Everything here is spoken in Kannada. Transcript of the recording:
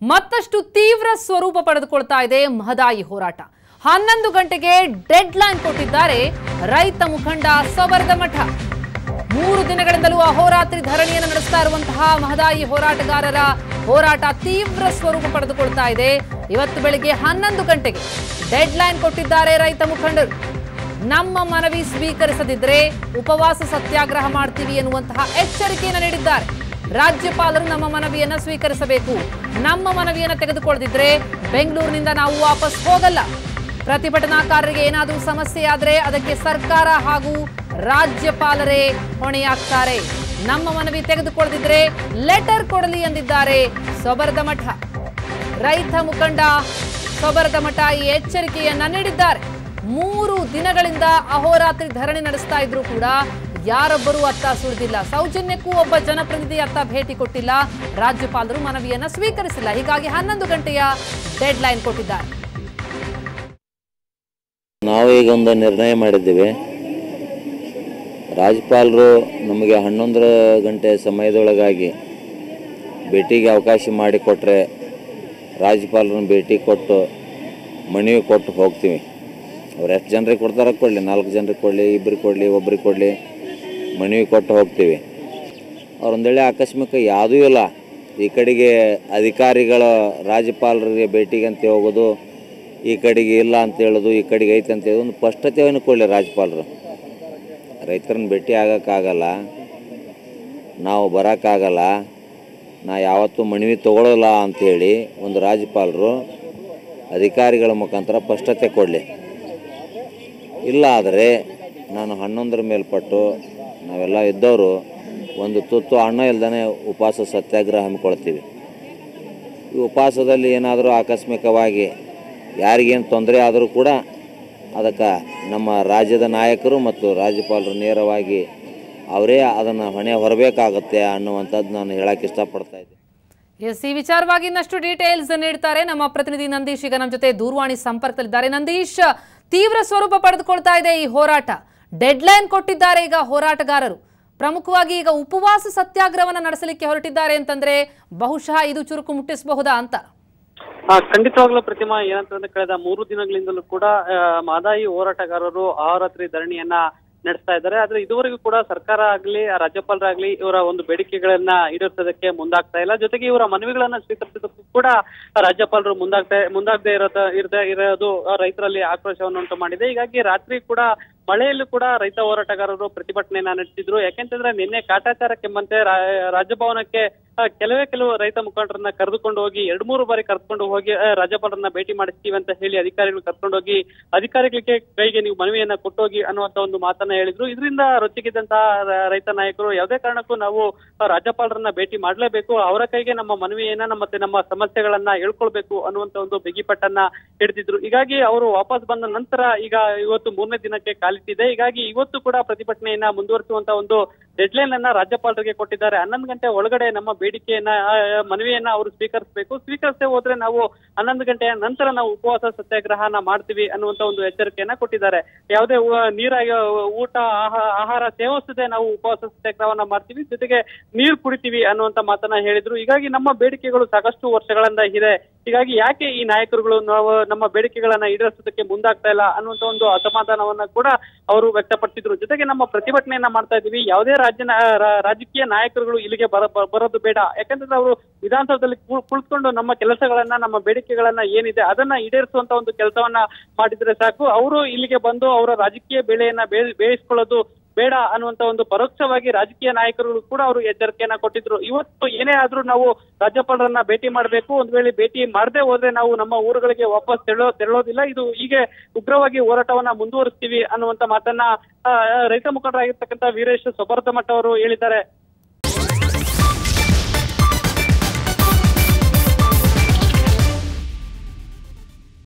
ಮತ್ತಷ್ಟು ತೀವ್ರ ಸ್ವರೂಪ ಪಡೆದುಕೊಳ್ತಾ ಇದೆ ಮಹದಾಯಿ ಹೋರಾಟ ಹನ್ನೊಂದು ಗಂಟೆಗೆ ಡೆಡ್ ಲೈನ್ ಕೊಟ್ಟಿದ್ದಾರೆ ರೈತ ಮುಖಂಡ ಸವರ್ದ ಮಠ ಮೂರು ದಿನಗಳಿಂದಲೂ ಅಹೋರಾತ್ರಿ ಧರಣಿಯನ್ನು ನಡೆಸ್ತಾ ಇರುವಂತಹ ಮಹದಾಯಿ ಹೋರಾಟಗಾರರ ಹೋರಾಟ ತೀವ್ರ ಸ್ವರೂಪ ಪಡೆದುಕೊಳ್ತಾ ಇದೆ ಇವತ್ತು ಬೆಳಿಗ್ಗೆ ಹನ್ನೊಂದು ಗಂಟೆಗೆ ಡೆಡ್ ಲೈನ್ ಕೊಟ್ಟಿದ್ದಾರೆ ರೈತ ಮುಖಂಡರು ನಮ್ಮ ಮನವಿ ಸ್ವೀಕರಿಸದಿದ್ರೆ ಉಪವಾಸ ಸತ್ಯಾಗ್ರಹ ಮಾಡ್ತೀವಿ ಎನ್ನುವಂತಹ ಎಚ್ಚರಿಕೆಯನ್ನು ನೀಡಿದ್ದಾರೆ ರಾಜ್ಯಪಾಲರು ನಮ್ಮ ಮನವಿಯನ್ನ ಸ್ವೀಕರಿಸಬೇಕು ನಮ್ಮ ಮನವಿಯನ್ನ ತೆಗೆದುಕೊಳ್ಳದಿದ್ರೆ ಬೆಂಗಳೂರಿನಿಂದ ನಾವು ವಾಪಸ್ ಹೋಗಲ್ಲ ಪ್ರತಿಭಟನಾಕಾರರಿಗೆ ಏನಾದರೂ ಸಮಸ್ಯೆ ಆದರೆ ಅದಕ್ಕೆ ಸರ್ಕಾರ ಹಾಗೂ ರಾಜ್ಯಪಾಲರೇ ಹೊಣೆಯಾಗ್ತಾರೆ ನಮ್ಮ ಮನವಿ ತೆಗೆದುಕೊಳ್ಳದಿದ್ರೆ ಲೆಟರ್ ಕೊಡಲಿ ಎಂದಿದ್ದಾರೆ ಸೊಬರದ ಮಠ ರೈತ ಮುಖಂಡ ಸೊಬರದ ಮಠ ಈ ಎಚ್ಚರಿಕೆಯನ್ನ ನೀಡಿದ್ದಾರೆ ಮೂರು ದಿನಗಳಿಂದ ಅಹೋರಾತ್ರಿ ಧರಣಿ ನಡೆಸ್ತಾ ಇದ್ರು ಕೂಡ ಯಾರೊಬ್ಬರೂ ಅತ್ತ ಸುಳಿದಿಲ್ಲ ಸೌಜನ್ಯಕ್ಕೂ ಒಬ್ಬ ಜನಪ್ರತಿನಿಧಿ ಅತ್ತ ಭೇಟಿ ಕೊಟ್ಟಿಲ್ಲ ರಾಜ್ಯಪಾಲರು ಮನವಿಯನ್ನ ಸ್ವೀಕರಿಸಿಲ್ಲ ಹೀಗಾಗಿ ಹನ್ನೊಂದು ಗಂಟೆಯ ಡೆಡ್ ಲೈನ್ ಕೊಟ್ಟಿದ್ದಾರೆ ನಾವು ಈಗ ಒಂದು ನಿರ್ಣಯ ಮಾಡಿದ್ದೀವಿ ರಾಜ್ಯಪಾಲರು ನಮಗೆ ಹನ್ನೊಂದರ ಗಂಟೆ ಸಮಯದೊಳಗಾಗಿ ಭೇಟಿಗೆ ಅವಕಾಶ ಮಾಡಿಕೊಟ್ರೆ ರಾಜ್ಯಪಾಲರನ್ನ ಭೇಟಿ ಕೊಟ್ಟು ಮನವಿ ಕೊಟ್ಟು ಹೋಗ್ತೀವಿ ಅವ್ರು ಎಷ್ಟು ಜನರಿಗೆ ಕೊಡ್ತಾರ ಕೊಡಲಿ ನಾಲ್ಕು ಜನರಿಗೆ ಕೊಡಲಿ ಇಬ್ಬರಿಗೆ ಕೊಡಲಿ ಒಬ್ರಿಗೆ ಕೊಡಲಿ ಮನವಿ ಕೊಟ್ಟು ಹೋಗ್ತೀವಿ ಅವ್ರೊಂದು ವೇಳೆ ಆಕಸ್ಮಿಕ ಯಾವುದೂ ಇಲ್ಲ ಈ ಕಡೆಗೆ ಅಧಿಕಾರಿಗಳ ರಾಜ್ಯಪಾಲರಿಗೆ ಭೇಟಿಗೆ ಅಂತ ಹೋಗೋದು ಈ ಕಡೆಗೆ ಇಲ್ಲ ಅಂತ ಹೇಳೋದು ಈ ಕಡೆಗೆ ಐತೆ ಅಂತ ಹೇಳೋದು ಒಂದು ಸ್ಪಷ್ಟತೆಯನ್ನು ಕೊಡಲಿ ರಾಜ್ಯಪಾಲರು ರೈತರನ್ನ ಭೇಟಿ ಆಗೋಕ್ಕಾಗಲ್ಲ ನಾವು ಬರೋಕ್ಕಾಗಲ್ಲ ನಾ ಯಾವತ್ತೂ ಮನವಿ ತಗೊಳ್ಳಲ್ಲ ಅಂಥೇಳಿ ಒಂದು ರಾಜ್ಯಪಾಲರು ಅಧಿಕಾರಿಗಳ ಮುಖಾಂತರ ಸ್ಪಷ್ಟತೆ ಕೊಡಲಿ ಇಲ್ಲ ಆದರೆ ನಾನು ಹನ್ನೊಂದರ ಮೇಲ್ಪಟ್ಟು ನಾವೆಲ್ಲ ಇದ್ದವರು ಒಂದು ತುತ್ತು ಅನ್ನ ಇಲ್ದೇ ಉಪವಾಸ ಸತ್ಯಾಗ್ರಹ ಹಮ್ಮಿಕೊಳ್ತೀವಿ ಈ ಉಪವಾಸದಲ್ಲಿ ಏನಾದರೂ ಆಕಸ್ಮಿಕವಾಗಿ ಯಾರಿಗೇನು ತೊಂದರೆ ಆದರೂ ಕೂಡ ಅದಕ್ಕೆ ನಮ್ಮ ರಾಜ್ಯದ ನಾಯಕರು ಮತ್ತು ರಾಜ್ಯಪಾಲರು ನೇರವಾಗಿ ಅವರೇ ಅದನ್ನು ಹೊಣೆ ಹೊರಬೇಕಾಗುತ್ತೆ ಅನ್ನುವಂಥದ್ದು ನಾನು ಹೇಳಕ್ಕೆ ಇಷ್ಟಪಡ್ತಾ ಇದ್ದೀನಿ ಎಸ್ ಈ ವಿಚಾರವಾಗಿ ಇನ್ನಷ್ಟು ಡೀಟೇಲ್ಸ್ ನೀಡ್ತಾರೆ ನಮ್ಮ ಪ್ರತಿನಿಧಿ ನಂದೀಶ್ ಈಗ ನಮ್ಮ ಜೊತೆ ದೂರವಾಣಿ ಸಂಪರ್ಕದಲ್ಲಿದ್ದಾರೆ ನಂದೀಶ್ ತೀವ್ರ ಸ್ವರೂಪ ಪಡೆದುಕೊಳ್ತಾ ಇದೆ ಈ ಹೋರಾಟ ಡೆಡ್ ಲೈನ್ ಕೊಟ್ಟಿದ್ದಾರೆ ಈಗ ಹೋರಾಟಗಾರರು ಪ್ರಮುಖವಾಗಿ ಈಗ ಉಪವಾಸ ಸತ್ಯಾಗ್ರಹವನ್ನ ನಡೆಸಲಿಕ್ಕೆ ಹೊರಟಿದ್ದಾರೆ ಅಂತಂದ್ರೆ ಬಹುಶಃ ಇದು ಚುರುಕು ಮುಟ್ಟಿಸಬಹುದಾ ಅಂತ ಆ, ಖಂಡಿತವಾಗ್ಲೂ ಪ್ರತಿಮಾ ಏನಂತಂದ್ರೆ ಕಳೆದ ಮೂರು ದಿನಗಳಿಂದಲೂ ಕೂಡ ಆ, ಮಾದಾಯಿ ಹೋರಾಟಗಾರರು ಅಹೋರಾತ್ರಿ ಧರಣಿಯನ್ನ ನಡೆಸ್ತಾ ಇದ್ದಾರೆ ಆದ್ರೆ ಇದುವರೆಗೂ ಕೂಡ ಸರ್ಕಾರ ಆಗ್ಲಿ ಆ ರಾಜ್ಯಪಾಲರಾಗ್ಲಿ ಇವರ ಒಂದು ಬೇಡಿಕೆಗಳನ್ನ ಈಡೇರಿಸೋದಕ್ಕೆ ಮುಂದಾಗ್ತಾ ಇಲ್ಲ ಜೊತೆಗೆ ಇವರ ಮನವಿಗಳನ್ನ ಸ್ವೀಕರಿಸೋದಕ್ಕೂ ಕೂಡ ರಾಜ್ಯಪಾಲರು ಮುಂದಾಗ್ತಾ ಮುಂದಾಗದೆ ಇರೋದ ಇರದೆ ಇರೋದು ಆ, ರೈತರಲ್ಲಿ ಆಕ್ರೋಶವನ್ನು ಉಂಟು ಮಾಡಿದೆ ಹೀಗಾಗಿ ರಾತ್ರಿ ಕೂಡ ಮಳೆಯಲ್ಲೂ ಕೂಡ ರೈತ ಹೋರಾಟಗಾರರು ಪ್ರತಿಭಟನೆಯನ್ನ ನಡೆಸಿದ್ರು ಯಾಕೆಂತಂದ್ರೆ ನಿನ್ನೆ ಕಾಟಾಚಾರಕ್ಕೆಂಬಂತೆ ರಾ- ರಾಜಭವನಕ್ಕೆ ಆ, ಕೆಲವೇ ಕೆಲವು ರೈತ ಮುಖಂಡರನ್ನ ಕರೆದುಕೊಂಡು ಹೋಗಿ ಎರಡ್ ಮೂರು ಬಾರಿ ಕರೆದುಕೊಂಡು ಹೋಗಿ ಆ, ರಾಜ್ಯಪಾಲರನ್ನ ಭೇಟಿ ಮಾಡಿಸ್ತೀವಿ ಅಂತ ಹೇಳಿ ಅಧಿಕಾರಿಗಳು ಕರ್ಕೊಂಡು ಹೋಗಿ ಅಧಿಕಾರಿಗಳಿಗೆ ಕೈಗೆ ನೀವು ಮನವಿಯನ್ನ ಕೊಟ್ಟೋಗಿ ಅನ್ನುವಂತ ಒಂದು ಮಾತನ್ನ ಹೇಳಿದ್ರು ಇದರಿಂದ ರೊಚ್ಚಿಗಿದ್ದಂತಹ ರ- ರೈತ ನಾಯಕರು ಯಾವುದೇ ಕಾರಣಕ್ಕೂ ನಾವು ಆ, ರಾಜ್ಯಪಾಲರನ್ನ ಭೇಟಿ ಮಾಡಲೇಬೇಕು ಅವರ ಕೈಗೆ ನಮ್ಮ ಮನವಿಯನ್ನ ಮತ್ತೆ ನಮ್ಮ ಸಮಸ್ಯೆಗಳನ್ನ ಹೇಳ್ಕೊಳ್ಬೇಕು ಅನ್ನುವಂತ ಒಂದು ಬಿಗಿಪಟ್ಟನ್ನ ಹಿಡಿದಿದ್ರು ಹೀಗಾಗಿ ಅವರು ವಾಪಸ್ ಬಂದ ನಂತರ ಈಗ ಇವತ್ತು ಮೂರನೇ ದಿನಕ್ಕೆ ಕಾಲಿಟ್ಟಿದೆ ಹೀಗಾಗಿ ಇವತ್ತು ಕೂಡ ಪ್ರತಿಭಟನೆಯನ್ನ ಮುಂದುವರಿಸುವಂತ ಒಂದು ಡೆಡ್ಲೈನ್ ಅನ್ನ ರಾಜ್ಯಪಾಲರಿಗೆ ಕೊಟ್ಟಿದ್ದಾರೆ ಹನ್ನೊಂದು ಗಂಟೆ ಒಳಗಡೆ ನಮ್ಮ ಬೇಡಿಕೆಯನ್ನ ಆ, ಆ, ಮನವಿಯನ್ನ ಅವರು ಸ್ವೀಕರಿಸಬೇಕು ಸ್ವೀಕರಿಸದೆ ಹೋದ್ರೆ ನಾವು ಹನ್ನೊಂದು ಗಂಟೆಯ ನಂತರ ನಾವು ಉಪವಾಸ ಸತ್ಯಾಗ್ರಹನ ಮಾಡ್ತೀವಿ ಅನ್ನುವಂತ ಒಂದು ಎಚ್ಚರಿಕೆಯನ್ನ ಕೊಟ್ಟಿದ್ದಾರೆ ಯಾವುದೇ ಊ- ನೀರ ಊಟ ಆಹಾ- ಆಹಾರ ಸೇವಿಸದೆ ನಾವು ಉಪವಾಸ ಸತ್ಯಾಗ್ರಹವನ್ನ ಮಾಡ್ತೀವಿ ಜೊತೆಗೆ ನೀರು ಕುಡಿತೀವಿ ಅನ್ನುವಂತ ಮಾತನ್ನ ಹೇಳಿದ್ರು ಹೀಗಾಗಿ ನಮ್ಮ ಬೇಡಿಕೆಗಳು ಸಾಕಷ್ಟು ವರ್ಷಗಳಿಂದ ಇದೆ ಹೀಗಾಗಿ ಯಾಕೆ ಈ ನಾಯಕರುಗಳು ನಾವು ನಮ್ಮ ಬೇಡಿಕೆಗಳನ್ನ ಈಡೇರಿಸೋದಕ್ಕೆ ಮುಂದಾಗ್ತಾ ಇಲ್ಲ ಅನ್ನುವಂತ ಒಂದು ಅಸಮಾಧಾನವನ್ನ ಕೂಡ ಅವರು ವ್ಯಕ್ತಪಡಿಸಿದ್ರು ಜೊತೆಗೆ ನಮ್ಮ ಪ್ರತಿಭಟನೆಯನ್ನ ಮಾಡ್ತಾ ಇದೀವಿ ಯಾವುದೇ ರಾಜ್ಯ ನಾ- ರಾ- ರಾಜಕೀಯ ನಾಯಕರುಗಳು ಇಲ್ಲಿಗೆ ಬರ ಬ- ಬರೋದು ಬೇಡ ಯಾಕಂದ್ರೆ ಅವರು ವಿಧಾನಸೌಧದಲ್ಲಿ ಕುಳ್- ಕುಳಿತುಕೊಂಡು ನಮ್ಮ ಕೆಲಸಗಳನ್ನ ನಮ್ಮ ಬೇಡಿಕೆಗಳನ್ನ ಏನಿದೆ ಅದನ್ನ ಈಡೇರಿಸುವಂತ ಒಂದು ಕೆಲಸವನ್ನ ಮಾಡಿದ್ರೆ ಸಾಕು ಅವರು ಇಲ್ಲಿಗೆ ಬಂದು ಅವರ ರಾಜಕೀಯ ಬೆಳೆಯನ್ನ ಬೇ- ಬೇಯಿಸ್ಕೊಳ್ಳೋದು ಬೇಡ ಅನ್ನುವಂತ ಒಂದು ಪರೋಕ್ಷವಾಗಿ ರಾಜಕೀಯ ನಾಯಕರುಗಳು ಕೂಡ ಅವರು ಎಚ್ಚರಿಕೆಯನ್ನ ಕೊಟ್ಟಿದ್ರು ಇವತ್ತು ಏನೇ ಆದ್ರೂ ನಾವು ರಾಜ್ಯಪಾಲರನ್ನ ಭೇಟಿ ಮಾಡಬೇಕು ಒಂದ್ ವೇಳೆ ಭೇಟಿ ಮಾಡದೆ ಹೋದ್ರೆ ನಾವು ನಮ್ಮ ಊರುಗಳಿಗೆ ವಾಪಸ್ ತೆರಳೋ ತೆರಳೋದಿಲ್ಲ ಇದು ಹೀಗೆ ಉಗ್ರವಾಗಿ ಹೋರಾಟವನ್ನ ಮುಂದುವರಿಸ್ತೀವಿ ಅನ್ನುವಂತ ಮಾತನ್ನ ಆ, ರೈತ ಮುಖಂಡರಾಗಿರ್ತಕ್ಕಂಥ ವೀರೇಶ್ ಸೊಬರ್ದ ಮಠ ಅವರು ಹೇಳಿದ್ದಾರೆ